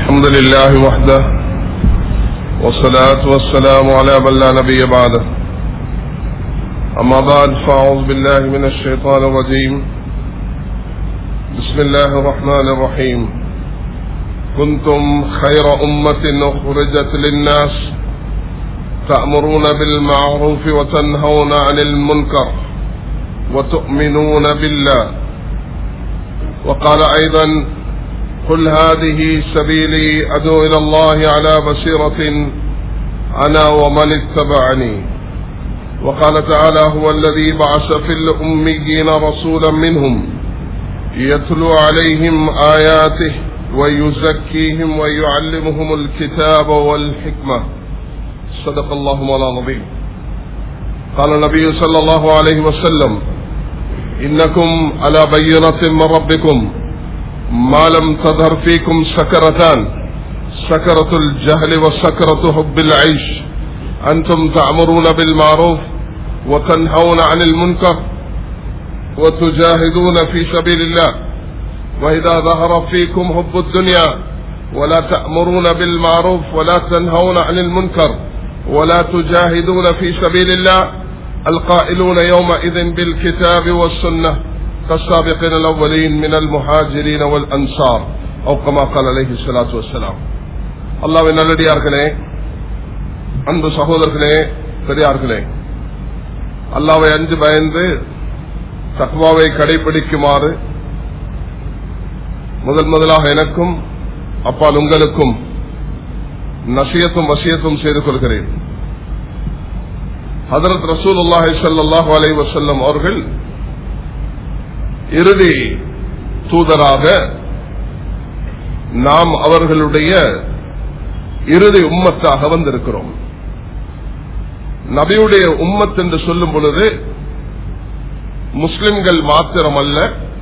الحمد لله وحده والصلاة والسلام على من لا نبي بعده أما بعد فأعوذ بالله من الشيطان الرجيم بسم الله الرحمن الرحيم كنتم خير أمة أخرجت للناس تأمرون بالمعروف وتنهون عن المنكر وتؤمنون بالله وقال أيضا قل هذه سبيلي أدعو إلى الله على بصيرة أنا ومن اتبعني وقال تعالى هو الذي بعث في الأميين رسولا منهم يتلو عليهم آياته ويزكيهم ويعلمهم الكتاب والحكمة صدق الله مولانا العظيم قال النبي صلى الله عليه وسلم إنكم على بينة من ربكم ما لم تظهر فيكم سكرتان سكرة الجهل وسكرة حب العيش أنتم تأمرون بالمعروف وتنهون عن المنكر وتجاهدون في سبيل الله وإذا ظهر فيكم حب الدنيا ولا تأمرون بالمعروف ولا تنهون عن المنكر ولا تجاهدون في سبيل الله القائلون يومئذ بالكتاب والسنة كالسابقين الأولين من المهاجرين والأنصار أو كما قال عليه الصلاة والسلام அல்லாவின் நல்லடியார்களே அன்பு சகோதரர்களே பெரியார்களே அல்லாவை அஞ்சு பயந்து தக்வாவை கடைபிடிக்குமாறு முதல் முதலாக எனக்கும் அப்பால் உங்களுக்கும் நசியத்தும் வசியத்தும் செய்து கொள்கிறேன் ஹதரத் ரசூல் அல்லாஹி சல்லாஹு அலை வசல்லம் அவர்கள் இறுதி தூதராக நாம் அவர்களுடைய இறுதி உம்மத்தாக வந்திருக்கிறோம் நபியுடைய உம்மத் என்று சொல்லும் பொழுது முஸ்லிம்கள் மாத்திரமல்ல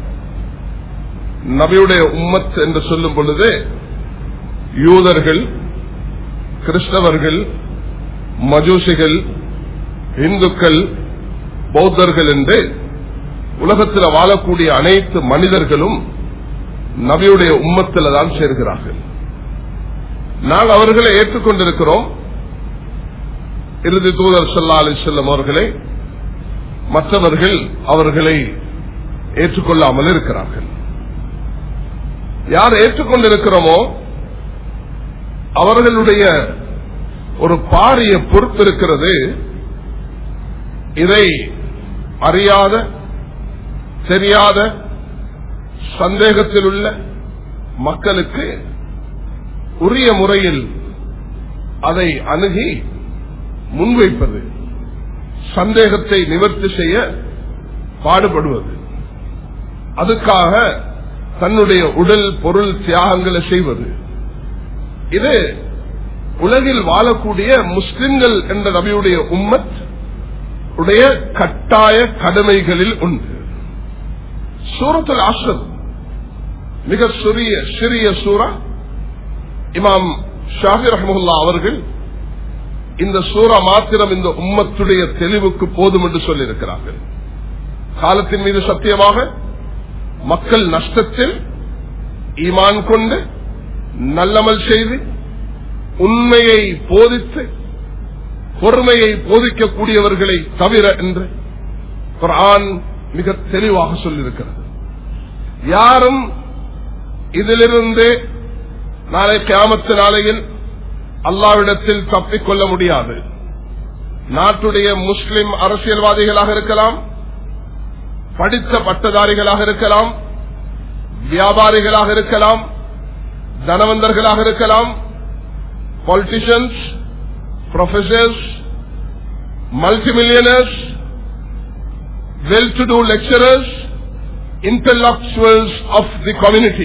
நபியுடைய உம்மத் என்று சொல்லும் பொழுது யூதர்கள் கிறிஸ்தவர்கள் மஜூசிகள் இந்துக்கள் பௌத்தர்கள் என்று உலகத்தில் வாழக்கூடிய அனைத்து மனிதர்களும் நபியுடைய உம்மத்தில் தான் சேர்கிறார்கள் நாங்கள் அவர்களை ஏற்றுக்கொண்டிருக்கிறோம் இறுதி தூதர் சல்லா அலி செல்லம் அவர்களை மற்றவர்கள் அவர்களை ஏற்றுக்கொள்ளாமல் இருக்கிறார்கள் யார் ஏற்றுக்கொண்டிருக்கிறோமோ அவர்களுடைய ஒரு பாரிய பொறுப்பு இருக்கிறது இதை அறியாத தெரியாத சந்தேகத்தில் உள்ள மக்களுக்கு உரிய முறையில் அதை அணுகி முன்வைப்பது சந்தேகத்தை நிவர்த்தி செய்ய பாடுபடுவது அதுக்காக தன்னுடைய உடல் பொருள் தியாகங்களை செய்வது இது உலகில் வாழக்கூடிய முஸ்லிம்கள் என்ற நபியுடைய உம்மத் உடைய கட்டாய கடமைகளில் உண்டு சூரத்தில் ஆசர் மிக சிறிய சிறிய சூறா இமாம் ஷாஹி ரஹமுல்லா அவர்கள் இந்த சூறா மாத்திரம் இந்த உம்மத்துடைய தெளிவுக்கு போதும் என்று சொல்லியிருக்கிறார்கள் காலத்தின் மீது சத்தியமாக மக்கள் நஷ்டத்தில் ஈமான் கொண்டு நல்லமல் செய்து உண்மையை போதித்து பொறுமையை போதிக்கக்கூடியவர்களை தவிர என்று குரான் மிக தெளிவாக சொல்லியிருக்கிறது யாரும் இதிலிருந்து நாளை கிராமத்து நாளையில் அல்லாவிடத்தில் தப்பிக்கொள்ள முடியாது நாட்டுடைய முஸ்லிம் அரசியல்வாதிகளாக இருக்கலாம் படித்த பட்டதாரிகளாக இருக்கலாம் வியாபாரிகளாக இருக்கலாம் தனவந்தர்களாக இருக்கலாம் politicians, professors, multimillionaires, well-to-do lecturers, intellectuals of the community.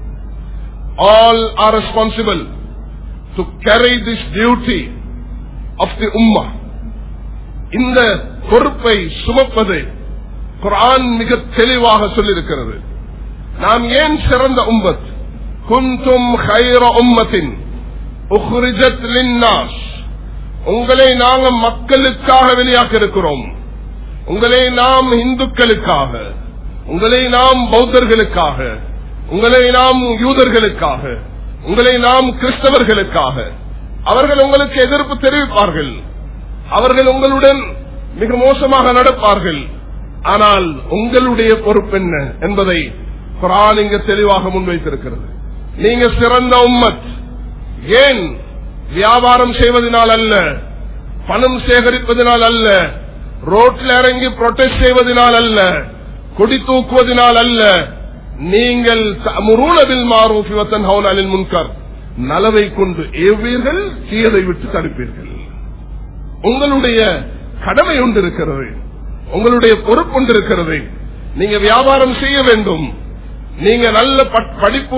All are responsible to carry this duty of the Ummah. இந்த பொறுப்பை சுமப்பது குரான் மிக தெளிவாக சொல்லியிருக்கிறது நாம் ஏன் சிறந்த உம்மத் குந்தும் ஹைர உம்மத்தின் உஹ்ரிஜத் லின்னாஸ் உங்களை நாங்க மக்களுக்காக வெளியாக்க இருக்கிறோம் உங்களை நாம் இந்துக்களுக்காக உங்களை நாம் பௌத்தர்களுக்காக உங்களை நாம் யூதர்களுக்காக உங்களை நாம் கிறிஸ்தவர்களுக்காக அவர்கள் உங்களுக்கு எதிர்ப்பு தெரிவிப்பார்கள் அவர்கள் உங்களுடன் மிக மோசமாக நடப்பார்கள் ஆனால் உங்களுடைய பொறுப்பு என்ன என்பதை குரான் இங்க தெளிவாக முன்வைத்திருக்கிறது நீங்க சிறந்த உம்மத் ஏன் வியாபாரம் செய்வதனால் அல்ல பணம் சேகரிப்பதனால் அல்ல ரோட்ல இறங்கி புரொட்டஸ்ட் செய்வதனால் அல்ல கொடி தூக்குவதனால் அல்ல நீங்கள் முருளவில் மாறும் ஹவுனாலின் முன்கர் நலவை கொண்டு ஏவீர்கள் தீயதை விட்டு தடுப்பீர்கள் உங்களுடைய கடமை ஒன்று இருக்கிறது உங்களுடைய பொறுப்பு ஒன்று இருக்கிறது நீங்க வியாபாரம் செய்ய வேண்டும் நீங்க நல்ல படிப்பு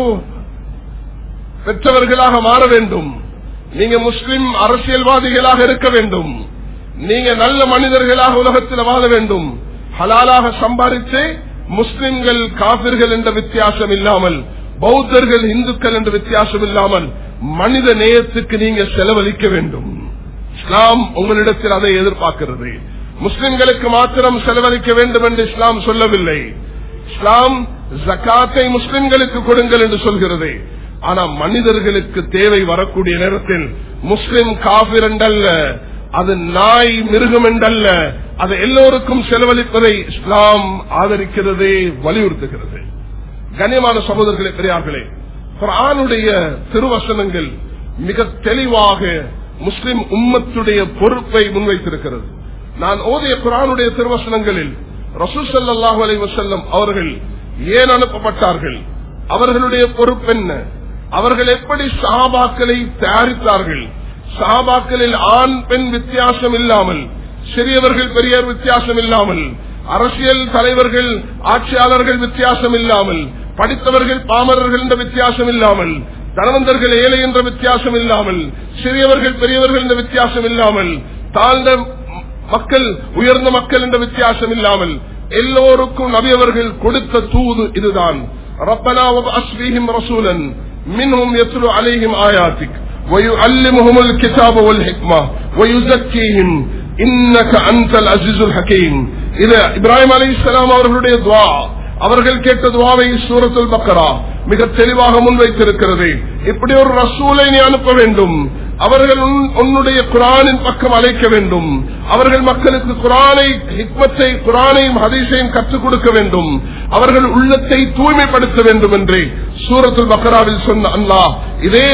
பெற்றவர்களாக மாற வேண்டும் நீங்க முஸ்லிம் அரசியல்வாதிகளாக இருக்க வேண்டும் நீங்க நல்ல மனிதர்களாக உலகத்தில் வாழ வேண்டும் ஹலாலாக சம்பாதித்து முஸ்லிம்கள் காபிர்கள் என்ற வித்தியாசம் இல்லாமல் பௌத்தர்கள் இந்துக்கள் என்ற வித்தியாசம் இல்லாமல் மனித நேயத்துக்கு நீங்க செலவழிக்க வேண்டும் இஸ்லாம் உங்களிடத்தில் அதை எதிர்பார்க்கிறது முஸ்லிம்களுக்கு மாத்திரம் செலவழிக்க வேண்டும் என்று இஸ்லாம் சொல்லவில்லை இஸ்லாம் ஜக்காத்தை முஸ்லிம்களுக்கு கொடுங்கள் என்று சொல்கிறது ஆனா மனிதர்களுக்கு தேவை வரக்கூடிய நேரத்தில் முஸ்லிம் காபிர் என்றல்ல அது நாய் மிருகம் என்றல்ல அது எல்லோருக்கும் செலவழிப்பதை இஸ்லாம் ஆதரிக்கிறது வலியுறுத்துகிறது கண்ணியமான சகோதரர்களே பெரியார்களே குரானுடைய திருவசனங்கள் மிக தெளிவாக முஸ்லிம் உம்மத்துடைய பொறுப்பை முன்வைத்திருக்கிறது நான் ஓதிய குரானுடைய திருவசனங்களில் ரசூசல்லாஹு அலை வசல்லம் அவர்கள் ஏன் அனுப்பப்பட்டார்கள் அவர்களுடைய பொறுப்பு என்ன அவர்கள் எப்படி சஹாபாக்களை தயாரித்தார்கள் சஹாபாக்களில் ஆண் பெண் வித்தியாசம் இல்லாமல் சிறியவர்கள் பெரியவர் வித்தியாசம் இல்லாமல் அரசியல் தலைவர்கள் ஆட்சியாளர்கள் வித்தியாசம் இல்லாமல் படித்தவர்கள் பாமரர்கள் என்ற வித்தியாசம் இல்லாமல் தனவந்தர்கள் ஏழை என்ற வித்தியாசம் இல்லாமல் சிறியவர்கள் பெரியவர்கள் என்ற வித்தியாசம் இல்லாமல் தாழ்ந்த மக்கள் உயர்ந்த மக்கள் என்ற வித்தியாசம் இல்லாமல் எல்லோருக்கும் நபியவர்கள் கொடுத்த தூது இதுதான் ரப்பனா அஸ்வீஹிம் ரசூலன் மின்ஹும் يتلو عليهم آياتك ويعلمهم الكتاب والحكمة ويزكيهم إنك أنت العزيز الحكيم இது இப்ராஹிம் அலி இஸ்லாம் அவர்களுடைய துவா அவர்கள் கேட்ட துவாவை சூரத்துல் பக்கரா மிக தெளிவாக முன்வைத்திருக்கிறது இப்படி ஒரு ரசூலை நீ அனுப்ப வேண்டும் அவர்கள் உன்னுடைய குரானின் பக்கம் அழைக்க வேண்டும் அவர்கள் மக்களுக்கு குரானை ஹிக்மத்தை குரானையும் ஹதீஸையும் கற்றுக் கொடுக்க வேண்டும் அவர்கள் உள்ளத்தை தூய்மைப்படுத்த வேண்டும் என்று சூரத்துல் பக்கராவில் சொன்ன அல்லாஹ் இதே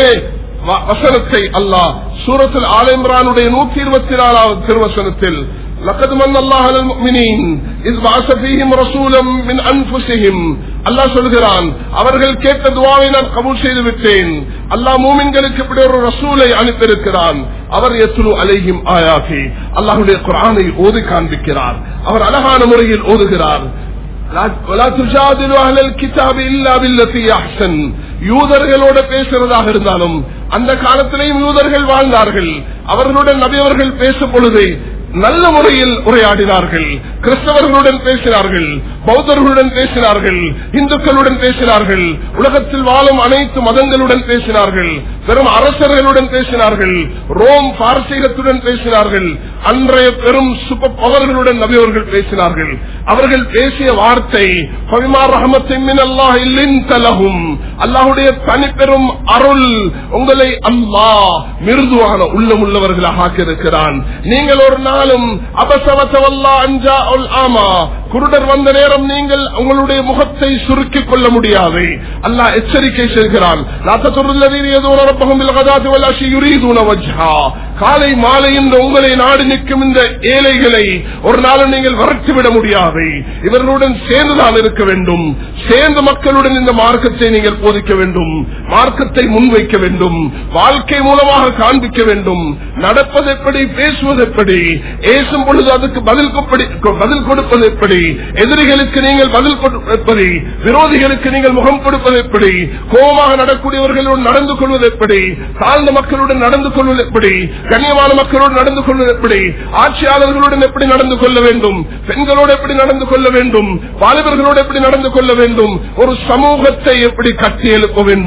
வசனத்தை அல்லாஹ் சூரத்தில் ஆலிம்ரானுடைய நூற்றி இருபத்தி நாலாவது திருவசனத்தில் لقد من الله على المؤمنين إذ بعث فيهم رسولا من أنفسهم அல்லாஹ் சொல்கிறான் அவர்கள் கேட்ட துவாவை நான் கபூல் செய்து விட்டேன் அல்லாஹ் மூமின்களுக்கு இப்படி ஒரு ரசூலை அனுப்பியிருக்கிறான் அவர் எத்துலு அலைஹிம் ஆயாகி அல்லாஹுடைய குரானை ஓதி காண்பிக்கிறார் அவர் அழகான முறையில் ஓதுகிறார் யூதர்களோட பேசுறதாக இருந்தாலும் அந்த காலத்திலேயும் யூதர்கள் வாழ்ந்தார்கள் அவர்களுடன் நபியவர்கள் பேசும் பொழுது நல்ல முறையில் உரையாடினார்கள் கிறிஸ்தவர்களுடன் பேசினார்கள் பௌத்தர்களுடன் பேசினார்கள் இந்துக்களுடன் பேசினார்கள் உலகத்தில் வாழும் அனைத்து மதங்களுடன் பேசினார்கள் பெரும் அரசர்களுடன் பேசினார்கள் ரோம் பாரசீகத்துடன் பேசினார்கள் அன்றைய பெரும் சுப்ப பவர்களுடன் நபியவர்கள் பேசினார்கள் அவர்கள் பேசிய வார்த்தை தலகும் அல்லாஹுடைய தனிப்பெரும் அருள் உங்களை அல்லாஹ் மிருதுவான உள்ளம் உள்ளவர்களாக ஆக்கியிருக்கிறான் நீங்கள் ஒரு நாளும் அபசவசவல்லா அஞ்சா ஆமா குருடர் வந்த நேரம் நீங்கள் உங்களுடைய முகத்தை சுருக்கிக் கொள்ள முடியாது அல்லாஹ் எச்சரிக்கை செய்கிறான் காலை மாலை இந்த உங்களை நாடு நிற்கும் இந்த ஏழைகளை ஒரு நாளும் நீங்கள் விரட்டிவிட முடியாது இவர்களுடன் சேர்ந்துதான் இருக்க வேண்டும் சேர்ந்து மக்களுடன் இந்த மார்க்கத்தை நீங்கள் போதிக்க வேண்டும் மார்க்கத்தை முன்வைக்க வேண்டும் வாழ்க்கை மூலமாக காண்பிக்க வேண்டும் நடப்பது எப்படி பேசுவது எப்படி ஏசும் பொழுது அதுக்கு பதில் பதில் கொடுப்பது எப்படி எதிரிகளுக்கு நீங்கள் பதில் கொடுப்பது விரோதிகளுக்கு நீங்கள் முகம் கொடுப்பது எப்படி கோபமாக நடக்கூடியவர்களுடன் நடந்து கொள்வது எப்படி தாழ்ந்த மக்களுடன் நடந்து கொள்வது எப்படி கண்ணியமான மக்களோடு நடந்து கொள்வது எப்படி ஆட்சியாளர்களுடன் எப்படி நடந்து கொள்ள வேண்டும் பெண்களோடு எப்படி நடந்து கொள்ள வேண்டும் வாலிபர்களோடு எப்படி நடந்து கொள்ள வேண்டும் ஒரு சமூகத்தை எப்படி கட்டி எழுப்ப வேண்டும்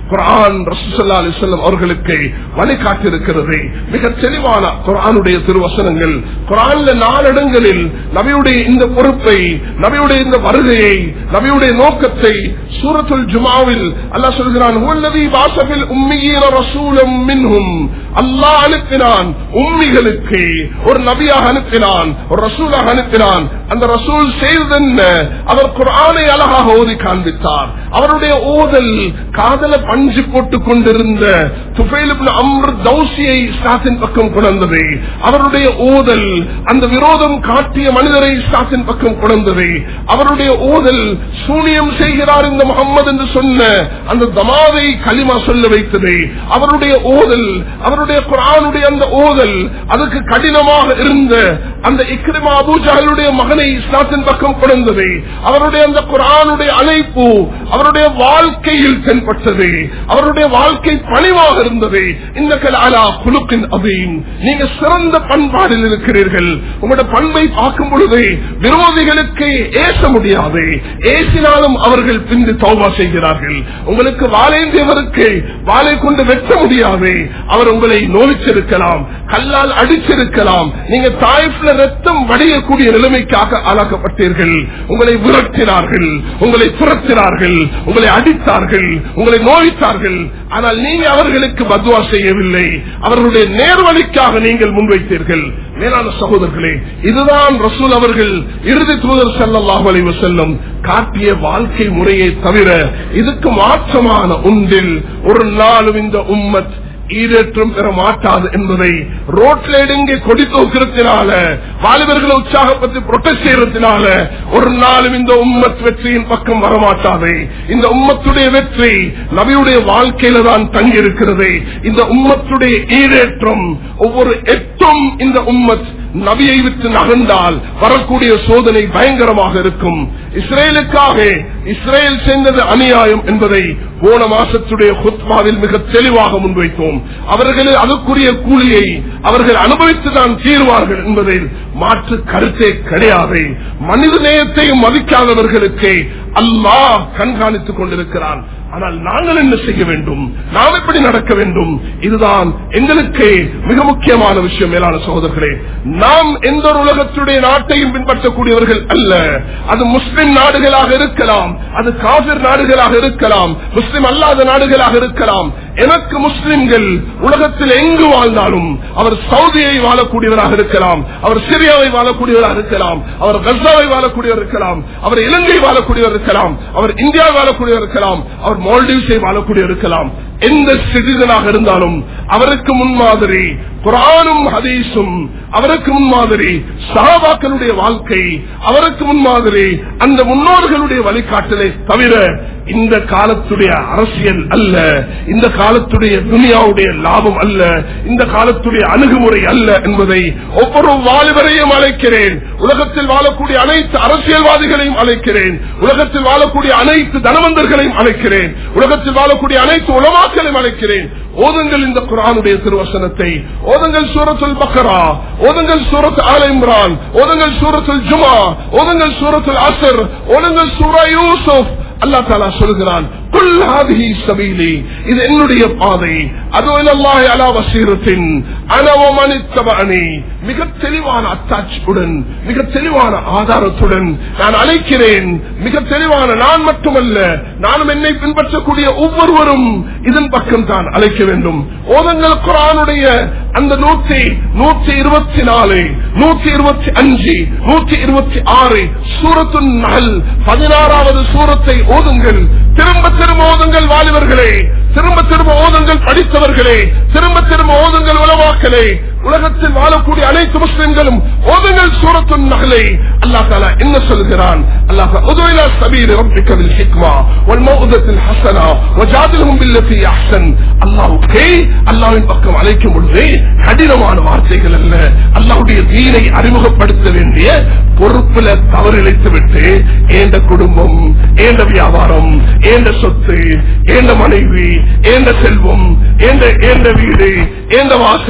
குரான் ரசூசல்லா அலிசல்லம் அவர்களுக்கு வழிகாட்டிருக்கிறது மிக தெளிவான குரானுடைய திருவசனங்கள் குரான்ல நாளிடங்களில் நபியுடைய இந்த பொறுப்பை நபியுடைய இந்த வருகையை நபியுடைய நோக்கத்தை சூரத்துல் ஜுமாவில் அல்லாஹ் சொல்கிறான் "ஹுவல்லதீ பாஸபில் உம்மீன ரசூலம் மின்ஹும்." அல்லாஹ் அனுப்பினான் உம்மிகளுக்கு ஒரு நபியாக அனுப்பினான் ஒரு ரசூலாக அனுப்பினான் அந்த ரசூல் செய்தென்ன அவர் குரானை அழகாக ஓதி காண்பித்தார் அவருடைய ஓதல் காதல பஞ்சு போட்டுக் கொண்டிருந்த துஃபைல் இப்னு அம்ர் தௌசியை இஸ்லாத்தின் பக்கம் கொண்டது அவருடைய ஓதல் அந்த விரோதம் காட்டிய மனிதரை இஸ்லாத்தின் பக்கம் கொண்டது அவருடைய ஓதல் சூனியம் செய்கிறார் இந்த முகம்மது என்று சொன்ன அந்த தமாவை களிமா சொல்ல வைத்தது அவருடைய ஓதல் அவருடைய குரானுடைய அந்த ஓதல் அதுக்கு கடினமாக இருந்த அந்த இக்ரிமா அபூஜாலுடைய மகனை இஸ்லாத்தின் பக்கம் கொண்டது அவருடைய அந்த குரானுடைய அழைப்பு அவருடைய வாழ்க்கையில் தென்பட்டது அவருடைய வாழ்க்கை பணிவாக இருந்தது இந்த கலாலா குழுக்கின் அபீன் நீங்க சிறந்த பண்பாடில் இருக்கிறீர்கள் உங்களுடைய பண்பை பார்க்கும் பொழுது விரோதிகளுக்கு ஏச முடியாது ஏசினாலும் அவர்கள் பின்பு தௌபா செய்கிறார்கள் உங்களுக்கு வாழேந்தியவருக்கு வாளை கொண்டு வெட்ட முடியாது அவர் உங்களை நோவிச்சிருக்கலாம் கல்லால் அடிச்சிருக்கலாம் நீங்க தாய்ப்புல ரத்தம் வடியக்கூடிய நிலைமைக்காக ஆளாக்கப்பட்டீர்கள் உங்களை விரட்டினார்கள் உங்களை துரத்தினார்கள் உங்களை அடித்தார்கள் உங்களை நோய்த்தார்கள் ஆனால் நீங்க அவர்களுக்கு பத்வா செய்யவில்லை அவர்களுடைய நேர்வழிக்காக நீங்கள் முன்வைத்தீர்கள் மேலான சகோதரர்களே இதுதான் ரசூல் அவர்கள் இறுதி தூதர் செல்லல்லாஹு அலைஹி செல்லும் காட்டிய வாழ்க்கை முறையை தவிர இதுக்கு மாற்றமான ஒன்றில் ஒரு நாளும் இந்த உம்மத் ஈடேற்றம் பெற மாட்டாது என்பதை ரோட்ல இங்கே கொடி தூக்கிறதுனால வாலிபர்களை உற்சாகப்பட்டு புரொட்டஸ்ட் செய்யறதுனால ஒரு நாளும் இந்த உம்மத் வெற்றியின் பக்கம் வரமாட்டாது இந்த உம்மத்துடைய வெற்றி நபியுடைய வாழ்க்கையில தான் தங்கி இருக்கிறது இந்த உம்மத்துடைய ஈடேற்றம் ஒவ்வொரு எட்டும் இந்த உம்மத் நபியை விட்டு நகர்ந்தால் வரக்கூடிய சோதனை பயங்கரமாக இருக்கும் இஸ்ரேலுக்காக இஸ்ரேல் செய்தது அநியாயம் என்பதை போன மாசத்துடைய ஹுத்மாவில் மிக தெளிவாக முன்வைத்தோம் அவர்கள் அதற்குரிய கூலியை அவர்கள் அனுபவித்துதான் தீர்வார்கள் என்பதில் மாற்று கருத்தே கிடையாது மனித நேயத்தையும் மதிக்காதவர்களுக்கு அல்லாஹ் கண்காணித்துக் கொண்டிருக்கிறான் ஆனால் நாங்கள் என்ன செய்ய வேண்டும் நாம் எப்படி நடக்க வேண்டும் இதுதான் எங்களுக்கு மிக முக்கியமான விஷயம் மேலான சகோதரர்களே நாம் எந்த ஒரு உலகத்துடைய நாட்டையும் பின்பற்றக்கூடியவர்கள் அல்ல அது முஸ்லிம் நாடுகளாக இருக்கலாம் அது காபிர் நாடுகளாக இருக்கலாம் முஸ்லிம் அல்லாத நாடுகளாக இருக்கலாம் எனக்கு முஸ்லிம்கள் உலகத்தில் எங்கு வாழ்ந்தாலும் அவர் சவுதியை வாழக்கூடியவராக இருக்கலாம் அவர் சிரியாவை வாழக்கூடியவராக இருக்கலாம் அவர் கசாவை வாழக்கூடியவர் இருக்கலாம் அவர் இலங்கை வாழக்கூடியவர் இருக்கலாம் அவர் இந்தியா வாழக்கூடியவர் இருக்கலாம் அவர் மால்டீவ்ஸை வாழக்கூடிய இருக்கலாம் எந்த சிறிதனாக இருந்தாலும் அவருக்கு முன்மாதிரி குரானும் ஹதீஸும் அவருக்கு முன்மாதிரி சகாபாக்களுடைய வாழ்க்கை அவருக்கு முன்மாதிரி அந்த முன்னோர்களுடைய வழிகாட்டலை தவிர இந்த காலத்துடைய அரசியல் அல்ல இந்த காலத்துடைய துனியாவுடைய லாபம் அல்ல இந்த காலத்துடைய அணுகுமுறை அல்ல என்பதை ஒவ்வொரு வாலிபரையும் அழைக்கிறேன் உலகத்தில் வாழக்கூடிய அனைத்து அரசியல்வாதிகளையும் அழைக்கிறேன் உலகத்தில் வாழக்கூடிய அனைத்து தனவந்தர்களையும் அழைக்கிறேன் உலகத்தில் வாழக்கூடிய அனைத்து உலமாக்களையும் அழைக்கிறேன் ஓதுங்கள் இந்த குரானுடைய திருவசனத்தை ஓதுங்கள் சூரத்துல் பக்கரா ஓதுங்கள் சூரத் ஆல இம்ரான் ஓதுங்கள் சூரத்துல் ஜுமா ஓதுங்கள் சூரத்துல் அசர் ஓதுங்கள் சூரா யூசுப் அல்லா தாலா சொல்கிறான் குல் ஹாதிஹி சபீலி இது என்னுடைய பாதை அது அல்லாஹ் அலா வசீரத்தின் அனவமனித்தபணி மிக தெளிவான அத்தாட்சியுடன் மிக தெளிவான ஆதாரத்துடன் நான் அழைக்கிறேன் மிக தெளிவான நான் மட்டுமல்ல நானும் என்னை பின்பற்றக்கூடிய ஒவ்வொருவரும் இதன் பக்கம் தான் அழைக்க வேண்டும் ஓதங்கள் குரானுடைய அந்த நூற்றி நூற்றி இருபத்தி நாலு நூற்றி இருபத்தி அஞ்சு நூற்றி இருபத்தி ஆறு சூரத்து நகல் பதினாறாவது சூரத்தை ஓதுங்கள் திரும்ப திரும்ப ஓதுங்கள் வாலிபர்களே திரும்ப திரும்ப ஓதுங்கள் படித்தவர்களே திரும்ப திரும்ப ஓதுங்கள் உலவாக்களே உலகத்தில் வாழக்கூடிய அனைத்து முஸ்லிம்களும் ஓதுங்கள் சூரத்து நகலை அல்லாஹ் தாலா என்ன சொல்கிறான் அல்லாஹ் உதவிலா சபீர் ரப்பிக்கவில் ஹிக்மா والموعظة الحسنة وجادلهم بالتي أحسن அல்லாஹ்வுக்கே அல்லாஹ்வின் பக்கம் அழைக்கும் பொழுது கடினமான வார்த்தைகள் அல்ல அல்லாஹ்வுடைய தீனை அறிமுகப்படுத்த வேண்டிய பொறுப்புல தவறிழைத்து விட்டு ஏண்ட குடும்பம் ஏண்ட வியாபாரம் ஏண்ட சொத்து ஏண்ட மனைவி ஏண்ட செல்வம் ஏண்ட ஏண்ட வீடு ஏண்ட வாசல்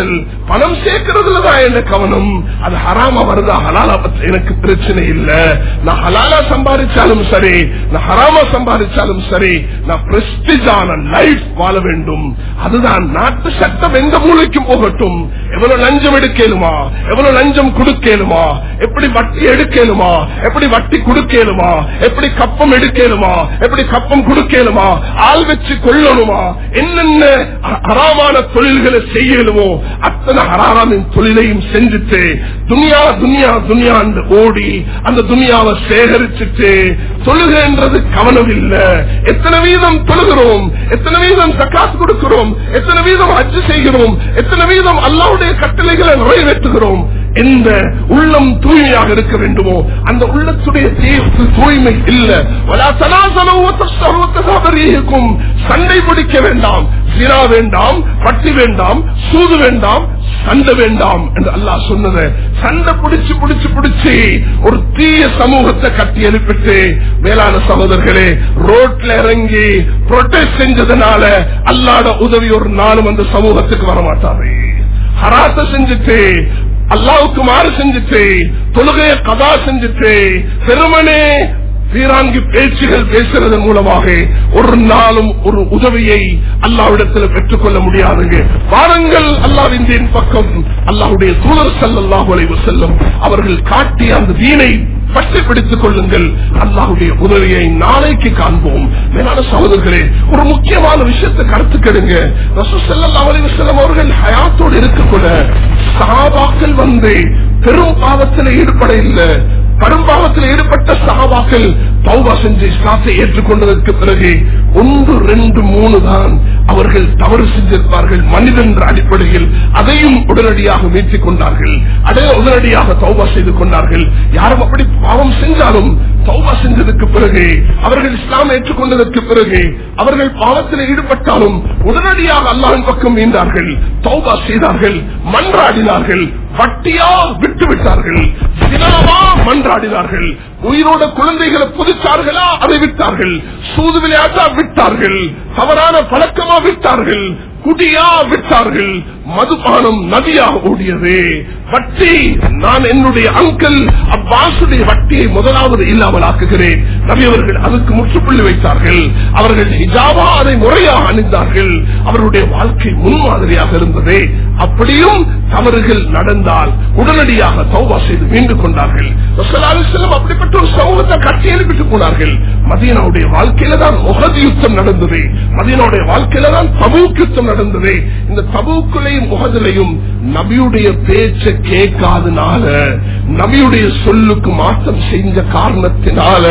பணம் சேர்க்கறதுல தான் என்ன கவனம் அது ஹராமா வருதா ஹலாலா பத்தி எனக்கு பிரச்சனை இல்ல நான் ஹலாலா சம்பாதிச்சாலும் சரி நான் ஹராமா சம்பாதிச்சாலும் சரி நான் பிரஸ்டிஜான லைஃப் வாழ வேண்டும் அதுதான் நாட்டு சட்டம் எந்த மூலைக்கும் போகட்டும் எவ்வளவு லஞ்சம் எடுக்கலுமா எவ்வளவு லஞ்சம் கொடுக்கலுமா எப்படி வட்டி எடுக்கலுமா எப்படி வட்டி கொடுக்கலுமா எப்படி கப்பம் எடுக்கலுமா எப்படி கப்பம் கொடுக்கலுமா ஆள் வச்சு கொள்ளணுமா என்னென்ன அ- ஹராமான தொழில்களை செய்யலுமோ அத்தனை ஹராமின் தொழிலையும் செஞ்சுட்டு துனியா துனியா துனியா ஓடி அந்த துனியாவை சேகரிச்சுட்டு தொழுகைன்றது கவனம் இல்ல எத்தனை வீதம் தொழுகிறோம் எத்தனை வீதம் தக்காத்து கொடுக்கிறோம் எத்தனை வீதம் அச்சு செய்கிறோம் எத்தனை வீதம் அல்லாவுடைய கட்டளைகளை நிறைவேற்றுகிறோம் எந்த உள்ளம் தூய்மையாக இருக்க வேண்டுமோ அந்த உள்ளத்துடைய தீ- தூய்மை இல்ல வலா தனாசனோ தஸ்ஸஹு தஸாபரீஹிக்கும். சண்டை பிடிக்க வேண்டாம் சிரா வேண்டாம் பட்டி வேண்டாம் சூது வேண்டாம் சண்டை வேண்டாம் என்று அல்லாஹ் சொன்னது சண்டை பிடிச்சு பிடிச்சு பிடிச்சு ஒரு தீய சமூகத்தை கட்டி எழுப்பிட்டு மேலான சகோதரர்களே ரோட்ல இறங்கி புரொட்டஸ்ட் செஞ்சதுனால அல்லாட உதவி ஒரு நாளும் அந்த சமூகத்துக்கு வரமாட்டாரு ஹராத்த செஞ்சுட்டு அல்லாவுக்கு மாறு செஞ்சுட்டு தொழுகைய கதா செஞ்சுட்டு பெருமனே வீராங்கி பேச்சுகள் பேசுறதன் மூலமாக ஒரு நாளும் ஒரு உதவியை அல்லாவிடத்தில் பெற்றுக்கொள்ள முடியாதுங்க வாருங்கள் அல்லாவின் தீன் பக்கம் அல்லாவுடைய தூதர் சல்லாஹு அலைவு செல்லும் அவர்கள் காட்டிய அந்த தீனை பற்றி பிடித்துக் கொள்ளுங்கள் அல்லாஹுடைய உதவியை நாளைக்கு காண்போம் மேலான சகோதரர்களே ஒரு முக்கியமான விஷயத்தை கருத்து கெடுங்க ரசூசல்லா அலிவசல்லம் அவர்கள் ஹயாத்தோடு இருக்கக்கூட சகாபாக்கள் வந்து பெரும் பாவத்தில் ஈடுபட இல்லை கடும்பாவத்தில் ஈடுபட்ட சகாபாக்கள் தௌபா செஞ்சு இஸ்லாத்தை ஏற்றுக்கொண்டதற்கு பிறகு ஒன்று ரெண்டு மூணு தான் அவர்கள் தவறு செஞ்சிருப்பார்கள் மனிதன் என்ற அடிப்படையில் அதையும் உடனடியாக மீட்டுக் கொண்டார்கள் அதே உடனடியாக தௌபா செய்து கொண்டார்கள் யாரும் அப்படி பாவம் செஞ்சாலும் தௌபா செஞ்சதற்கு பிறகு அவர்கள் இஸ்லாம் ஏற்றுக்கொண்டதற்கு பிறகு அவர்கள் பாவத்தில் ஈடுபட்டாலும் உடனடியாக அல்லாஹின் பக்கம் மீண்டார்கள் தௌபா செய்தார்கள் மன்றாடினார்கள் வட்டியா விட்டு விட்டார்கள் சினாவா மன்றாடினார்கள் உயிரோட குழந்தைகளை புதிச்சார்களா அதை விட்டார்கள் சூது விளையாட்டா விட்டார்கள் தவறான பழக்கமா விட்டார்கள் குடியா விட்டார்கள் மதுபானம் நதியாக ஓடியது வட்டி நான் என்னுடைய அங்கிள் அப்பாசுடைய வட்டியை முதலாவது இல்லாமல் ஆக்குகிறேன் நபி அவர்கள் அதுக்கு முற்றுப்புள்ளி வைத்தார்கள் அவர்கள் ஹிஜாபா அதை முறையாக அணிந்தார்கள் அவருடைய வாழ்க்கை முன்மாதிரியாக இருந்தது அப்படியும் தவறுகள் நடந்தால் உடனடியாக தௌபா செய்து மீண்டு கொண்டார்கள் ரசூலுல்லாஹி அலைஹி வஸல்லம் அப்படிப்பட்ட ஒரு சமூகத்தை கட்டி எழுப்பிட்டு போனார்கள் மதீனாவுடைய வாழ்க்கையில தான் உகது யுத்தம் நடந்தது மதீனாவுடைய வாழ்க்கையில தான் தபூக் யுத்தம் நடந்தது இந்த தபூக்குலையும் உகதிலையும் நபியுடைய பேச்ச கேட்காதனால நபியுடைய சொல்லுக்கு மாற்றம் செஞ்ச காரணத்தினால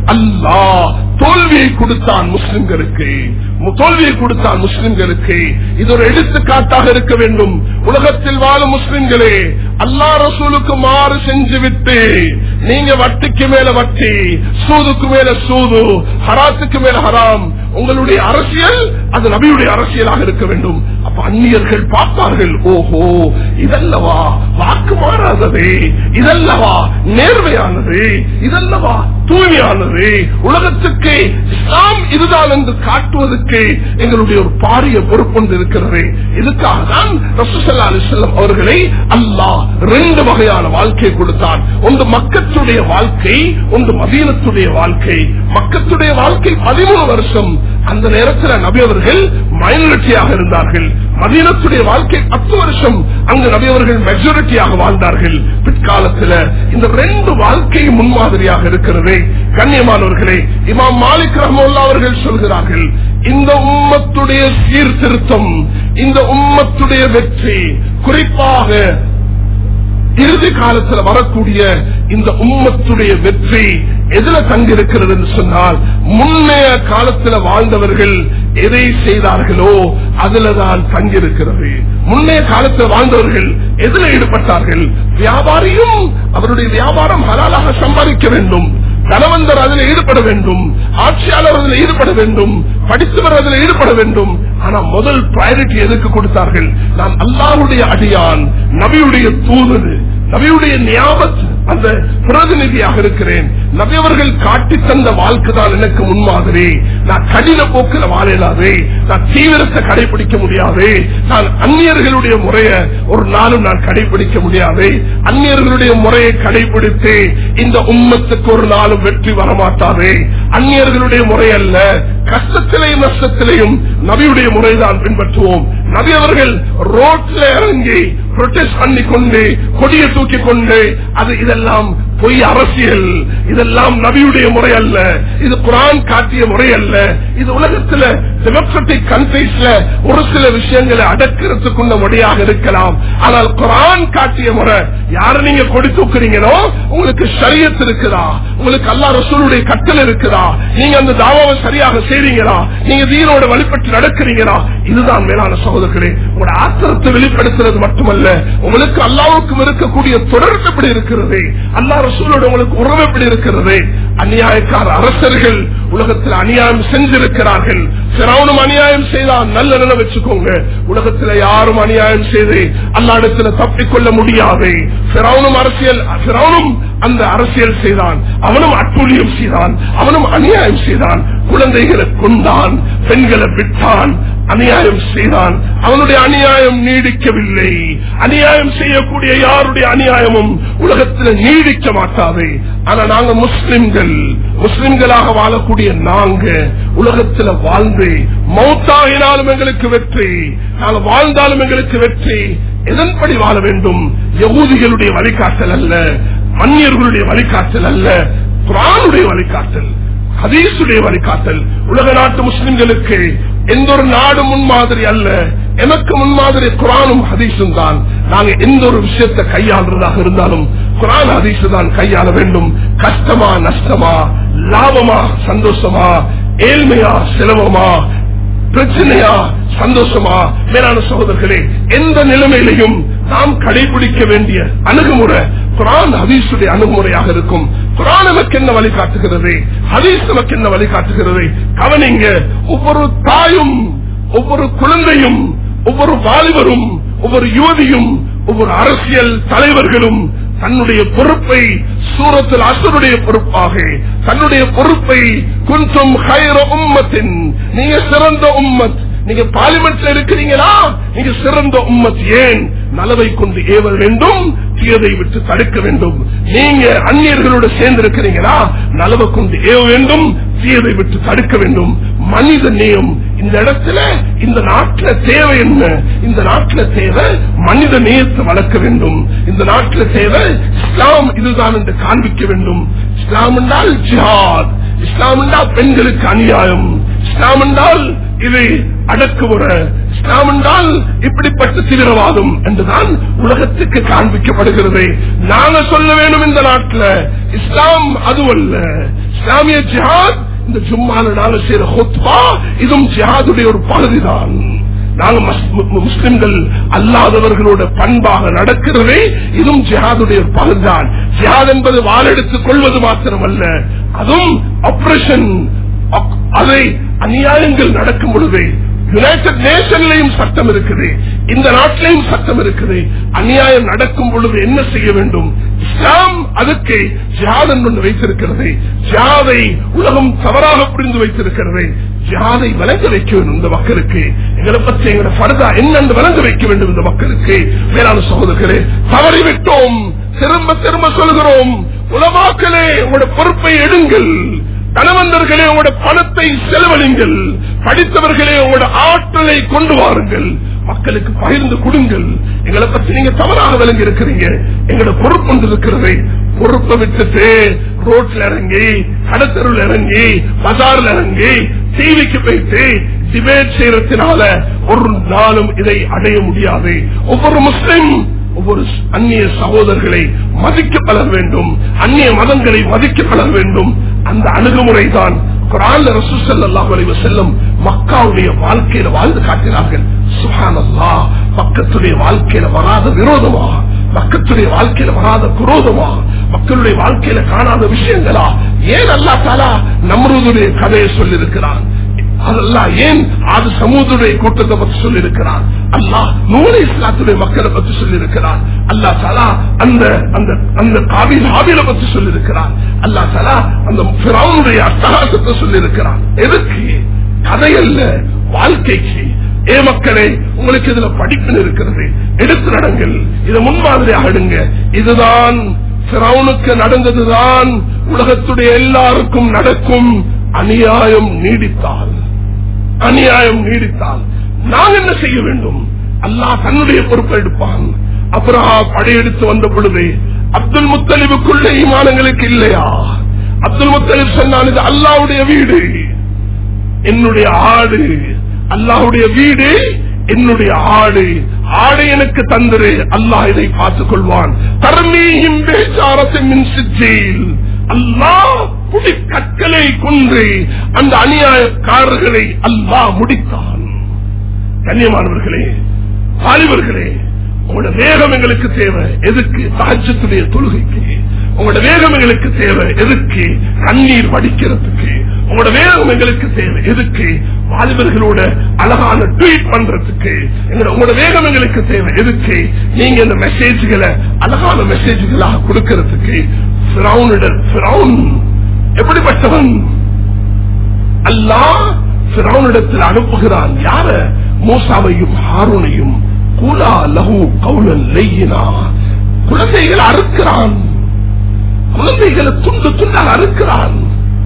அல்லாஹ் தோல்வியை கொடுத்தான் முஸ்லிம்களுக்கு மு- தோல்வியை கொடுத்தான் முஸ்லிம்களுக்கு இது ஒரு எடுத்துக்காட்டாக இருக்க வேண்டும் உலகத்தில் வாழும் முஸ்லிம்களே அல்லா ரசூலுக்கு மாறு செஞ்சு விட்டு நீங்க வட்டிக்கு மேல வட்டி சூதுக்கு மேல சூது ஹராத்துக்கு மேல ஹராம் உங்களுடைய அரசியல் அது நபியுடைய அரசியலாக இருக்க வேண்டும் அப்ப அந்நியர்கள் பார்ப்பார்கள் ஓஹோ இதல்லவா வாக்கு மாறாதது இதல்லவா நேர்மையானது இதல்லவா தூய்மையானது உலகத்துக்கு இஸ்லாம் இதுதான் என்று காட்டுவதற்கு எங்களுடைய ஒரு பாரிய பொறுப்பு இருக்கிறது இதுக்காக தான் ரசூசல்லா அலிசல்லம் அவர்களை அல்லாஹ் ரெண்டு வகையான வாழ்க்கை கொடுத்தான் ஒன்று மக்கத்துடைய வாழ்க்கை ஒன்று மதீனத்துடைய வாழ்க்கை மக்கத்துடைய வாழ்க்கை பதிமூணு வருஷம் அந்த நேரத்தில் நபி அவர்கள் மைனாரிட்டியாக இருந்தார்கள் மதீனத்துடைய வாழ்க்கை பத்து வருஷம் அங்கு நபி அவர்கள் மெஜாரிட்டியாக வாழ்ந்தார்கள் பிற்காலத்தில் இந்த ரெண்டு வாழ்க்கை முன்மாதிரியாக இருக்கிறது கண்ணியமானவர்களே இமாம் மாலிக் ரஹமுல்லா அவர்கள் சொல்கிறார்கள் இந்த உம்மத்துடைய சீர்திருத்தம் இந்த உம்மத்துடைய வெற்றி குறிப்பாக இறுதி காலத்துல வரக்கூடிய இந்த உம்மத்துடைய வெற்றி எதுல தங்கியிருக்கிறது என்று சொன்னால் முன்னைய காலத்துல வாழ்ந்தவர்கள் எதை செய்தார்களோ அதுலதான் தங்கியிருக்கிறது முன்னைய காலத்தில் வாழ்ந்தவர்கள் எதுல ஈடுபட்டார்கள் வியாபாரியும் அவருடைய வியாபாரம் ஹலாலாக சம்பாதிக்க வேண்டும் தனவந்தர் அதில் ஈடுபட வேண்டும் ஆட்சியாளர் அதில் ஈடுபட வேண்டும் படித்தவர் அதில் ஈடுபட வேண்டும் ஆனா முதல் பிரையாரிட்டி எதுக்கு கொடுத்தார்கள் நான் அல்லாவுடைய அடியான் நபியுடைய தூதர் நபியுடைய ஞாபகம் அந்த பிரதிநிதியாக இருக்கிறேன் நபியவர்கள் காட்டி தந்த வாழ்க்கை தான் எனக்கு முன்மாதிரி நான் கடின போக்கில் வாழலாது நான் தீவிரத்தை கடைபிடிக்க முடியாது நான் அந்நியர்களுடைய முறைய ஒரு நாளும் நான் கடைபிடிக்க முடியாது அந்நியர்களுடைய முறையை கடைபிடித்து இந்த உம்மத்துக்கு ஒரு நாளும் வெற்றி வரமாட்டாது அந்நியர்களுடைய முறை அல்ல கஷ்டத்திலையும் நஷ்டத்திலையும் நபியுடைய முறைதான் பின்பற்றுவோம் நபி அவர்கள் ரோட்ல இறங்கி புரொட்டஸ்ட் பண்ணி கொண்டு கொடியை தூக்கி கொண்டு அது இதெல்லாம் பொய் அரசியல் இதெல்லாம் நபியுடைய முறை அல்ல இது குரான் காட்டிய முறை அல்ல இது உலகத்துல டெமோக்ராட்டிக் கண்ட்ரீஸ்ல ஒரு சில விஷயங்களை அடக்கிறதுக்குள்ள முறையாக இருக்கலாம் ஆனால் குரான் காட்டிய முறை யார நீங்க கொடி தூக்குறீங்களோ உங்களுக்கு சரியத்து இருக்குதா உங்களுக்கு அல்லா ரசூலுடைய கட்டல் இருக்குதா நீங்க அந்த தாவாவை சரியாக செய்றீங்களா நீங்க தீனோட வழிபட்டு நடக்கிறீங்களா இதுதான் மேலான சகோதரர்களே உங்களோட ஆத்திரத்தை வெளிப்படுத்துறது மட்டுமல்ல உங்களுக்கு அல்லாவுக்கும் இருக்கக்கூடிய தொடர்பு எப்படி இருக்கிறது அல்லா ரசூலோட உங்களுக்கு உறவு எப்படி இருக்கிறது அநியாயக்கார அரசர்கள் உலகத்தில் அநியாயம் செஞ்சிருக்கிறார்கள் சிரவணும் அநியாயம் செய்தால் நல்ல நிலை வச்சுக்கோங்க உலகத்தில் யாரும் அநியாயம் செய்து அல்லாடத்துல தப்பிக்கொள்ள முடியாது சிரவணும் அரசியல் சிரவணும் அந்த அரசியல் செய்தான் அவனும் அட்டுழியம் செய்தான் அவனும் அநியாயம் செய்தான் குழந்தைகளை கொண்டான் பெண்களை விட்டான் அநியாயம் செய்தான் அவனுடைய அநியாயம் நீடிக்கவில்லை அநியாயம் செய்யக்கூடிய யாருடைய அநியாயமும் உலகத்தில் நீடிக்க மாட்டாது ஆனா நாங்க முஸ்லிம்கள் முஸ்லிம்களாக வாழக்கூடிய நாங்க உலகத்தில் வாழ்ந்து மௌத்தாகினாலும் எங்களுக்கு வெற்றி நாங்க வாழ்ந்தாலும் எங்களுக்கு வெற்றி எதன்படி வாழ வேண்டும் யகூதிகளுடைய வழிகாட்டல் அல்ல மன்னியர்களுடைய வழிகாட்டல் அல்ல குரானுடைய வழிகாட்டல் ஹதீசுடைய வழிகாட்டல் உலக நாட்டு முஸ்லிம்களுக்கு எந்த ஒரு நாடு முன்மாதிரி அல்ல எனக்கு முன்மாதிரி குரானும் ஹதீஸும் தான் நாங்க எந்த ஒரு விஷயத்தை கையாளுறதாக இருந்தாலும் குரான் ஹதீஸ் தான் கையாள வேண்டும் கஷ்டமா நஷ்டமா லாபமா சந்தோஷமா ஏழ்மையா செலவமா பிரச்சனையா சந்தோஷமா மேலான சகோதரர்களே எந்த நிலைமையிலையும் நாம் கடைபிடிக்க வேண்டிய அணுகுமுறை குரான் ஹதீஸுடைய அணுகுமுறையாக இருக்கும் குரான் நமக்கு என்ன வழிகாட்டுகிறது ஹதீஸ் நமக்கு என்ன வழிகாட்டுகிறது கவனிங்க ஒவ்வொரு தாயும் ஒவ்வொரு குழந்தையும் ஒவ்வொரு வாலிபரும் ஒவ்வொரு யுவதியும் ஒவ்வொரு அரசியல் தலைவர்களும் தன்னுடைய பொறுப்பை சூரத்தில் அசருடைய பொறுப்பாக தன்னுடைய பொறுப்பை குன்றும் ஹைர உம்மத்தின் நீங்க சிறந்த உம்மத் நீங்க பார்லிமெண்ட்ல இருக்கிறீங்களா நீங்க சிறந்த உம்மத் ஏன் நலவை கொண்டு ஏவ வேண்டும் தீயதை விட்டு தடுக்க வேண்டும் நீங்க அந்நியர்களோடு சேர்ந்து இருக்கிறீங்களா நலவை கொண்டு ஏவ வேண்டும் தீயதை விட்டு தடுக்க வேண்டும் மனித நேயம் இந்த இடத்துல இந்த நாட்டில் தேவை என்ன இந்த நாட்டில் தேவை மனித நேயத்தை வளர்க்க வேண்டும் இந்த நாட்டில் தேவை இஸ்லாம் இதுதான் என்று காண்பிக்க வேண்டும் இஸ்லாம் என்றால் ஜிஹாத் இஸ்லாம் என்றால் பெண்களுக்கு அநியாயம் இஸ்லாம் என்றால் இது அடக்குமுறை இஸ்லாம் என்றால் இப்படிப்பட்ட தீவிரவாதம் என்றுதான் உலகத்துக்கு காண்பிக்கப்படுகிறது நாங்க சொல்ல வேண்டும் இந்த நாட்டில் இஸ்லாம் அதுவல்ல இஸ்லாமிய ஜிஹாத் இந்த ஜும்மால நாங்க செய்யற ஹொத்பா இதுவும் ஜிஹாதுடைய ஒரு பகுதிதான் நாங்க முஸ்லிம்கள் அல்லாதவர்களோட பண்பாக நடக்கிறதே இதுவும் ஜிஹாதுடைய ஒரு பகுதிதான் ஜிஹாத் என்பது வாழெடுத்துக் கொள்வது மாத்திரமல்ல அதுவும் ஆபரேஷன் அதை அநியாயங்கள் நடக்கும் பொழுது யுனைடெட் நேஷன்லையும் சட்டம் இருக்குது இந்த நாட்டிலையும் சட்டம் இருக்குது அநியாயம் நடக்கும் பொழுது என்ன செய்ய வேண்டும் இஸ்லாம் அதுக்கு ஜியாதன் ஒன்று வைத்திருக்கிறது ஜியாதை உலகம் தவறாக புரிந்து வைத்திருக்கிறது ஜியாதை வழங்க வைக்க வேண்டும் இந்த மக்களுக்கு எங்களை பற்றி எங்களை பரதா என்னென்று வழங்க வைக்க வேண்டும் இந்த மக்களுக்கு மேலான சகோதரர்களே தவறிவிட்டோம் திரும்ப திரும்ப சொல்கிறோம் உலமாக்களே உங்களோட பொறுப்பை எடுங்கள் தனவந்தர்களே உங்களோட பணத்தை செலவழிங்கள் படித்தவர்களே உங்களோட ஆற்றலை கொண்டு வாருங்கள் மக்களுக்கு பகிர்ந்து கொடுங்கள் எங்களை பற்றி நீங்க தவறாக விளங்கி இருக்கிறீங்க எங்களோட பொறுப்பு ஒன்று இருக்கிறது பொறுப்பை விட்டுட்டு ரோட்ல இறங்கி கடத்தருள் இறங்கி பஜார்ல இறங்கி டிவிக்கு போயிட்டு டிபேட் செய்யறதுனால ஒரு நாளும் இதை அடைய முடியாது ஒவ்வொரு முஸ்லிம் ஒவ்வொரு அந்நிய சகோதரர்களை மதிக்க பழக வேண்டும் அந்நிய மதங்களை மதிக்க பழக வேண்டும் அந்த அணுகுமுறை தான் குரான் ரசூசல்லாஹ் செல்லும் மக்காவுடைய வாழ்க்கையில வாழ்ந்து காட்டினார்கள் சுஹானல்லா பக்கத்துடைய வாழ்க்கையில வராத விரோதமா மக்களுடைய வாழ்க்கையில வராத குரோதமா மக்களுடைய வாழ்க்கையில காணாத விஷயங்களா ஏன் அல்லா தாலா நம்ருதுடைய கதையை சொல்லியிருக்கிறான் அதெல்லாம் ஏன் அது சமூகத்துடைய கூட்டத்தை பற்றி சொல்லி இருக்கிறார் அல்லாஹ் நூறு இஸ்லாத்துடைய மக்களை பற்றி சொல்லி இருக்கிறார் அல்லா தலா அந்த அந்த அந்த காபில் ஹாபில பற்றி சொல்லி இருக்கிறார் அல்லா தலா அந்த பிறவுடைய அட்டகாசத்தை சொல்லி இருக்கிறார் எதுக்கு கதையல்ல வாழ்க்கைக்கு ஏ மக்களே உங்களுக்கு இதுல படிப்பு இருக்கிறது எடுத்து நடங்கள் இதை முன்மாதிரியாக எடுங்க இதுதான் பிறவுனுக்கு நடந்ததுதான் உலகத்துடைய எல்லாருக்கும் நடக்கும் அநியாயம் நீடித்தால் அநியாயம் நீடித்தால் நாங்க என்ன செய்ய வேண்டும் அல்லாஹ் தன்னுடைய பொறுப்பை எடுப்பான் அப்புறம் படையெடுத்து வந்த பொழுது அப்துல் முத்தலிபுக்குள்ள ஈமானங்களுக்கு இல்லையா அப்துல் முத்தலிப் சொன்னான் இது அல்லாவுடைய வீடு என்னுடைய ஆடு அல்லாஹுடைய வீடு என்னுடைய ஆடு ஆடு எனக்கு தந்திரு அல்லாஹ் இதை பார்த்துக் கொள்வான் தர்மீஹிம் பேச்சாரத்தின் மின் சிஜில் அல்லாஹ் புடி கற்களை கொன்று அந்த அநியாயக்காரர்களை அல்லாஹ் முடித்தான் கண்ணியமானவர்களே வாலிபர்களே உங்களோட வேகம் எங்களுக்கு தேவை எதுக்கு தாஜத்துடைய தொழுகைக்கு உங்களோட வேகம் எங்களுக்கு தேவை எதுக்கு கண்ணீர் வடிக்கிறதுக்கு உங்களோட வேகம் எங்களுக்கு தேவை எதுக்கு வாலிபர்களோட அழகான ட்வீட் பண்றதுக்கு எங்களோட உங்களோட வேகம் எங்களுக்கு தேவை எதுக்கு நீங்க இந்த மெசேஜ்களை அழகான மெசேஜ்களாக கொடுக்கிறதுக்கு எப்படிப்பட்டவன் அல்லாஹ் பிறவனிடத்தில் அனுப்புகிறான் யார மூசாவையும் ஹாரூனையும் கூலா லஹு கவுலன் லெய்யினா குழந்தைகள் அறுக்கிறான் குழந்தைகளை துண்டு துண்டால் அறுக்கிறான்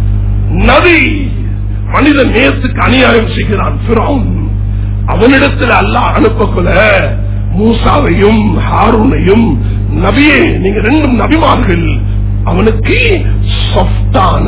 நதி மனித நேயத்துக்கு அநியாயம் செய்கிறான் பிறவுன் அவனிடத்தில் அல்லாஹ் அனுப்பக்குள்ள மூசாவையும் ஹாரூனையும் நபியே நீங்க ரெண்டும் நபிமார்கள் அவனுக்கு சொஃப்டான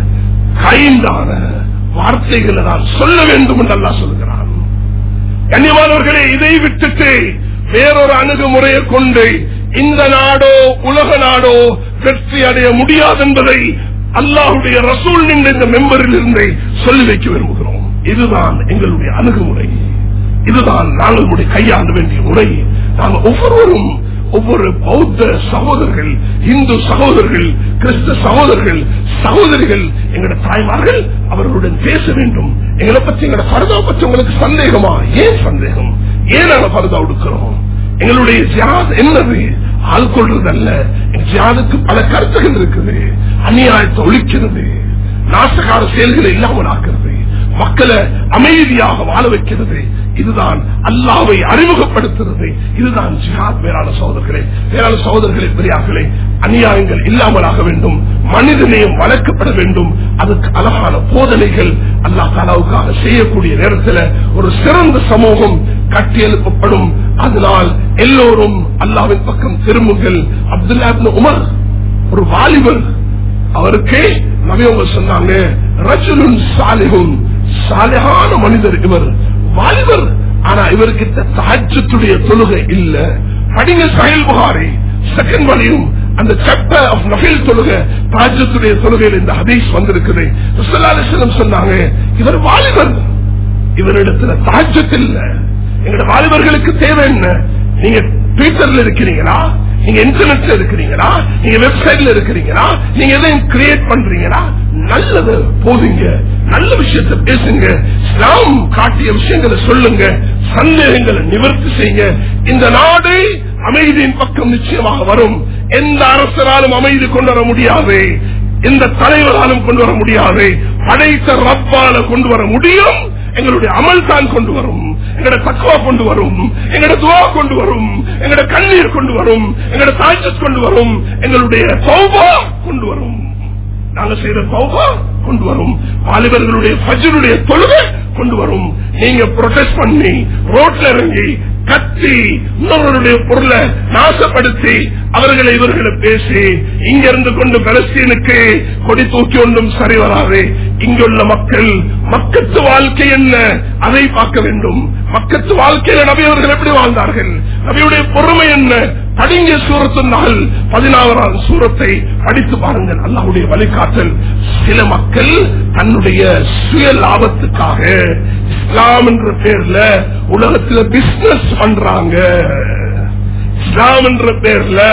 கைண்டான வார்த்தைகளை நான் சொல்ல வேண்டும் என்று அல்லா சொல்கிறான் கண்ணியமானவர்களே இதை விட்டுட்டு வேறொரு அணுகுமுறையை கொண்டு இந்த நாடோ உலக நாடோ வெற்றி அடைய முடியாது என்பதை அல்லாஹுடைய ரசூல் நின்ற இந்த மெம்பரில் இருந்தே சொல்லி வைக்க விரும்புகிறோம் இதுதான் எங்களுடைய அணுகுமுறை இதுதான் நாங்கள் கையாள வேண்டிய முறை நாங்கள் ஒவ்வொருவரும் ஒவ்வொரு பௌத்த சகோதரர்கள் இந்து சகோதரர்கள் கிறிஸ்த சகோதரர்கள் சகோதரிகள் எங்களோட தாய்மார்கள் அவர்களுடன் பேச வேண்டும் எங்களை பற்றி எங்களோட பரதா பற்றி உங்களுக்கு சந்தேகமா ஏன் சந்தேகம் ஏன் நாங்கள் பரதா கொடுக்கிறோம் எங்களுடைய ஜியாத் என்னது ஆள் கொள்றது அல்ல ஜியாதுக்கு பல கருத்துகள் இருக்குது அநியாயத்தை ஒழிக்கிறது நாசகார செயல்களை இல்லாமல் ஆக்குறது மக்களை அமைதியாக வாழ வைக்கிறது இதுதான் அல்லாவை அறிமுகப்படுத்துறது இதுதான் ஜிஹாத் வேளாண் சகோதரர்களே வேளாண் சகோதரர்களே பெரியார்களே அநியாயங்கள் இல்லாமலாக வேண்டும் மனிதனையும் வளர்க்கப்பட வேண்டும் அதுக்கு அழகான போதனைகள் அல்லா தாலாவுக்காக செய்யக்கூடிய நேரத்தில் ஒரு சிறந்த சமூகம் கட்டியெழுப்பப்படும் அதனால் எல்லோரும் அல்லாவின் பக்கம் திரும்புங்கள் அப்துல்லா உமர் ஒரு வாலிபர் அவருக்கு நவியவங்க சொன்னாங்க ரஜுலுன் சாலிஹும் சாலிஹான மனிதர் இவர் வாலிபர் ஆனா இவர்கிட்ட தாஜத்துடைய தொழுகை இல்ல படிங்க சயல் புகாரி செகண்ட் வழியும் அந்த சாப்டர் ஆஃப் நபில் தொழுகை தாஜத்துடைய தொழுகையில் இந்த ஹதீஸ் வந்திருக்குது சொன்னாங்க இவர் வாலிபர் இவரிடத்துல தாஜத் இல்ல எங்களோட வாலிபர்களுக்கு தேவை என்ன நீங்க ட்விட்டர்ல இருக்கிறீங்களா நீங்க இன்டர்நெட்ல இருக்கிறீங்களா நீங்க வெப்சைட்ல இருக்கிறீங்களா நீங்க எதையும் கிரியேட் பண்றீங்களா நல்லது போதுங்க நல்ல விஷயத்தை பேசுங்க இஸ்லாம் காட்டிய விஷயங்களை சொல்லுங்க சந்தேகங்களை நிவர்த்தி செய்யுங்க இந்த நாடு அமைதியின் பக்கம் நிச்சயமாக வரும் எந்த அரசராலும் அமைதி கொண்டு வர முடியாது எந்த தலைவராலும் கொண்டு வர முடியாது படைத்த ரப்பால கொண்டு வர முடியும் எங்களுடைய அமல் தான் கொண்டு வரும் எங்களோட தக்குவா கொண்டு வரும் எங்களோட துவா கொண்டு வரும் எங்களோட கண்ணீர் கொண்டு வரும் எங்களோட தாய்ச்சத் கொண்டு வரும் எங்களுடைய சௌபா கொண்டு வரும் நாங்க செய்த சௌபா கொண்டு வரும் வாலிபர்களுடைய பஜருடைய தொழுகை கொண்டு வரும் நீங்க ப்ரொடெஸ்ட் பண்ணி ரோட்ல இறங்கி கத்தி இன்னொருடைய பொருளை நாசப்படுத்தி அவர்களை இவர்களை பேசி இங்க இருந்து கொண்டு பலஸ்தீனுக்கு கொடி தூக்கி ஒன்றும் சரி வராது இங்குள்ள மக்கள் மக்கத்து வாழ்க்கை என்ன அதை பார்க்க வேண்டும் மக்கத்து வாழ்க்கையில நபியவர்கள் எப்படி வாழ்ந்தார்கள் நபியுடைய பொறுமை என்ன படிங்க சூரத்தினால் பதினாறாம் சூரத்தை படித்து பாருங்கள் அல்லாவுடைய வழிகாட்டல் சில மக்கள் தன்னுடைய சுய லாபத்துக்காக இஸ்லாம் என்ற பேர்ல உலகத்துல பிசினஸ் பண்றாங்க இஸ்லாம் என்ற பேர்ல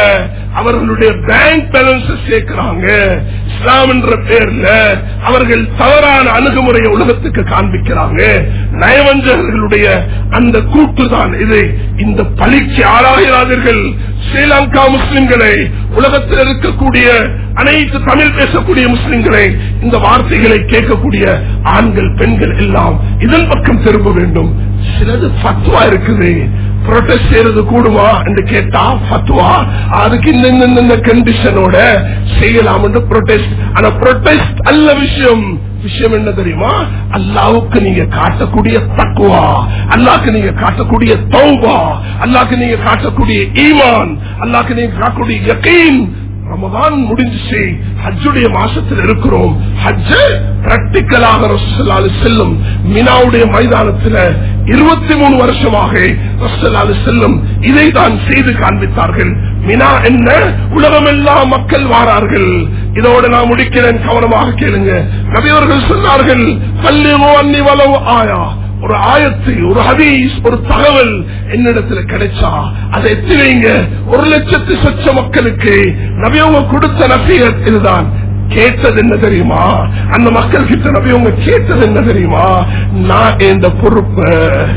அவர்களுடைய பேங்க் பேலன்ஸ் சேர்க்கிறாங்க இஸ்லாம் என்ற பேர்ல அவர்கள் தவறான அணுகுமுறையை உலகத்துக்கு காண்பிக்கிறாங்க நயவஞ்சகர்களுடைய அந்த கூட்டுதான் இது இந்த பழிக்கு ஆளாகிறார்கள் ஸ்ரீலங்கா முஸ்லிம்களை உலகத்தில் இருக்கக்கூடிய அனைத்து தமிழ் பேசக்கூடிய முஸ்லிம்களை இந்த வார்த்தைகளை கேட்கக்கூடிய ஆண்கள் பெண்கள் எல்லாம் இதன் பக்கம் திரும்ப வேண்டும் சிலது ஃபத்வா இருக்குது புரொட்டஸ்ட் செய்யறது கூடுமா என்று கேட்டா ஃபத்வா அதுக்கு இந்த இந்த, இந்த, இந்த கண்டிஷனோட செய்யலாம் என்று புரொட்டஸ்ட் ஆனா புரொட்டஸ்ட் அல்ல விஷயம் விஷயம் என்ன தெரியுமா அல்லாவுக்கு நீங்க காட்டக்கூடிய தக்குவா அல்லாக்கு நீங்க காட்டக்கூடிய தௌபா அல்லாக்கு நீங்க காட்டக்கூடிய ஈமான் அல்லாக்கு நீங்க காட்டக்கூடிய யகீன் ரமதான் முடிஞ்சிச்சு ஹஜ்ஜுடைய மாசத்தில் இருக்கிறோம் ஹஜ்ஜ பிராக்டிக்கலாக ரசூலுல்லாஹி செல்லும் மினாவுடைய மைதானத்தில் இருபத்தி மூணு வருஷமாக ரசூலுல்லாஹி செல்லும் இதை தான் செய்து காண்பித்தார்கள் மினா என்ன உலகமெல்லாம் மக்கள் வாரார்கள் இதோடு நான் முடிக்கிறேன் கவனமாக கேளுங்க நபியவர்கள் சொன்னார்கள் பல்லிவோ அன்னி வளவு ஆயா ஒரு ஆயத்து ஒரு ஹதீஸ் ஒரு தகவல் என்னிடத்துல கிடைச்சா அதை எத்தி வைங்க ஒரு லட்சத்து சொச்ச மக்களுக்கு நபியவங்க கொடுத்த நபியத் இதுதான் கேட்டது என்ன தெரியுமா அந்த மக்கள் கிட்ட நபியவங்க கேட்டது என்ன தெரியுமா நான் இந்த பொறுப்பு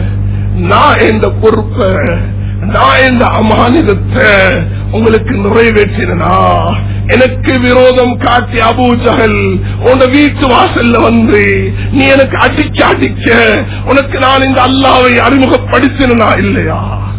நான் இந்த பொறுப்பு நான் இந்த அமானிதத்தை உங்களுக்கு நிறைவேற்றினா எனக்கு விரோதம் காட்டி அபூஜகல் உன் வீட்டு வாசல்ல வந்து நீ எனக்கு அடிக்க அடிக்க உனக்கு நான் இந்த அல்லாவை அறிமுகப்படுத்தினா இல்லையா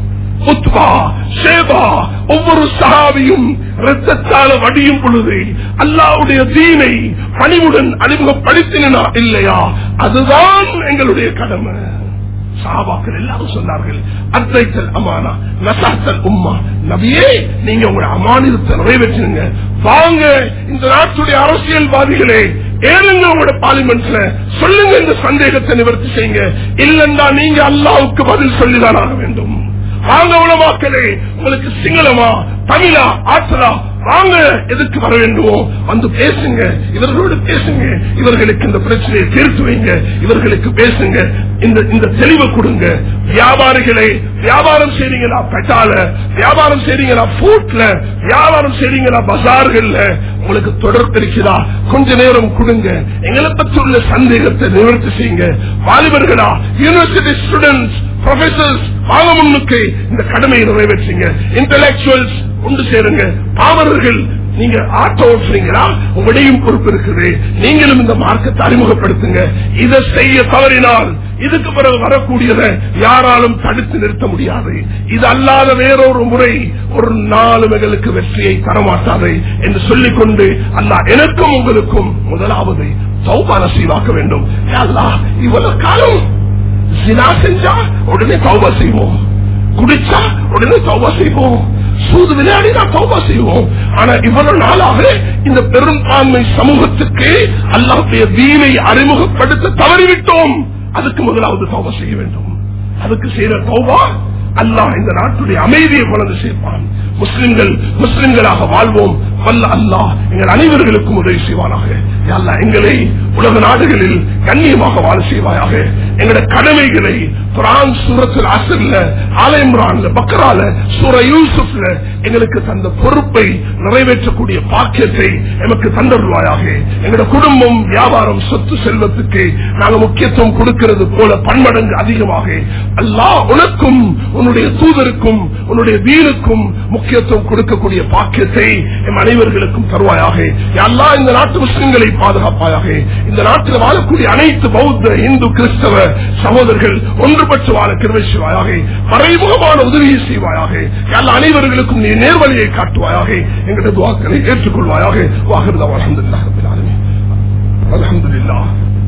உத்பா ஷேபா ஒவ்வொரு சஹாபியும் ரத்தத்தால வடியும் பொழுது அல்லாவுடைய தீனை பணிவுடன் அறிமுகப்படுத்தினா இல்லையா அதுதான் எங்களுடைய கடமை சாபாக்கள் எல்லாரும் சொன்னார்கள் அத்தைத்தல் அமானா நசாத்தல் உம்மா நபியே நீங்க உங்களோட அமானிதத்தை நிறைவேற்றுங்க வாங்க இந்த நாட்டுடைய அரசியல்வாதிகளே ஏழுங்க உங்களோட பார்லிமெண்ட்ல சொல்லுங்க இந்த சந்தேகத்தை நிவர்த்தி செய்யுங்க இல்லன்னா நீங்க அல்லாவுக்கு பதில் சொல்லிதான் ஆக வேண்டும் வாங்க உலமாக்களே உங்களுக்கு சிங்களமா தமிழா ஆற்றலா வாங்க எதுக்கு வர வேண்டுமோ வந்து பேசுங்க இவர்களோடு பேசுங்க இவர்களுக்கு இந்த பிரச்சனையை தீர்த்து வைங்க இவர்களுக்கு பேசுங்க இந்த இந்த தெளிவை கொடுங்க வியாபாரிகளை வியாபாரம் செய்றீங்களா பெட்டால வியாபாரம் செய்றீங்களா ஃபூட்ல வியாபாரம் செய்றீங்களா பஜார்கள்ல உங்களுக்கு தொடர்பு இருக்கிறதா கொஞ்ச நேரம் கொடுங்க எங்களை பற்றி உள்ள சந்தேகத்தை நிவர்த்தி செய்யுங்க வாலிபர்களா யூனிவர்சிட்டி ஸ்டூடெண்ட்ஸ் ப்ரொஃபசர்ஸ் வாங்க முன்னுக்கு இந்த கடமையை நிறைவேற்றுங்க இன்டலெக்சுவல்ஸ் ஒன்று சேருங்க பாவர்கள் நீங்க ஆட்டோ ஓட்டுறீங்களா உங்களையும் பொறுப்பு இருக்குது நீங்களும் இந்த மார்க்கத்தை அறிமுகப்படுத்துங்க இதை செய்ய தவறினால் இதுக்கு பிறகு வரக்கூடியதை யாராலும் தடுத்து நிறுத்த முடியாது இது அல்லாத வேறொரு முறை ஒரு நாலு மகளுக்கு வெற்றியை தரமாட்டாது என்று சொல்லிக் கொண்டு அல்லா எனக்கும் உங்களுக்கும் முதலாவது சௌபா நசீவாக்க வேண்டும் யா அல்லாஹ், இவ்வளவு காலம் சினா செஞ்சா உடனே தௌபா செய்வோம் குடிச்சா உடனே தௌபா செய்வோம் சூது விளையாடினா தௌபா செய்வோம் ஆனா இவ்வளவு நாளாக இந்த பெரும்பான்மை சமூகத்துக்கு அல்லாஹ்வுடைய வீணை அறிமுகப்படுத்த தவறிவிட்டோம் அதுக்கு முதலாவது தௌபா செய்ய வேண்டும் அதுக்கு செய்யற தௌபா அல்லாஹ் இந்த நாட்டுடைய அமைதியை கொண்டு சேர்ப்பான் முஸ்லிம்கள் முஸ்லிம்களாக வாழ்வோம் வல்ல அல்லாஹ் எங்கள் அனைவர்களுக்கும் உதவி செய்வானாக யா அல்லாஹ் எங்களை உலக நாடுகளில் கண்ணியமாக வாழ செய்வாயாக எங்களுடைய கடமைகளை குரான் சூரத்தில் அசர்ல ஆலயம்ரான்ல பக்கரால சூர யூசுப்ல எங்களுக்கு தந்த பொறுப்பை நிறைவேற்றக்கூடிய பாக்கியத்தை எமக்கு தந்தருவாயாக எங்களுடைய குடும்பம் வியாபாரம் சொத்து செல்வத்துக்கு நாங்கள் முக்கியத்துவம் கொடுக்கிறது போல பன்மடங்கு அதிகமாக அல்லாஹ் உனக்கும் உன்னுடைய தூதருக்கும் உன்னுடைய வீருக்கும் முக்கியத்துவம் கொடுக்கக்கூடிய பாக்கியத்தை எம் அனைவர்களுக்கும் தருவாயாக யா அல்லாஹ் இந்த நாட்டு முஸ்லிம்களை பாதுகாப்பாயாக இந்த நாட்டில் வாழக்கூடிய அனைத்து பௌத்த இந்து கிறிஸ்தவ சகோதரர்கள் ஒன்றுபட்டு வாழ கிருவை செய்வாயாக மறைமுகமான உதவியை செய்வாயாக யா அல்லாஹ் அனைவர்களுக்கும் நீ நேர்வழியை காட்டுவாயாக எங்களுடைய துவாக்களை ஏற்றுக்கொள்வாயாக வாகிருதா அலமதுல்லாஹ் அலமதுல்லா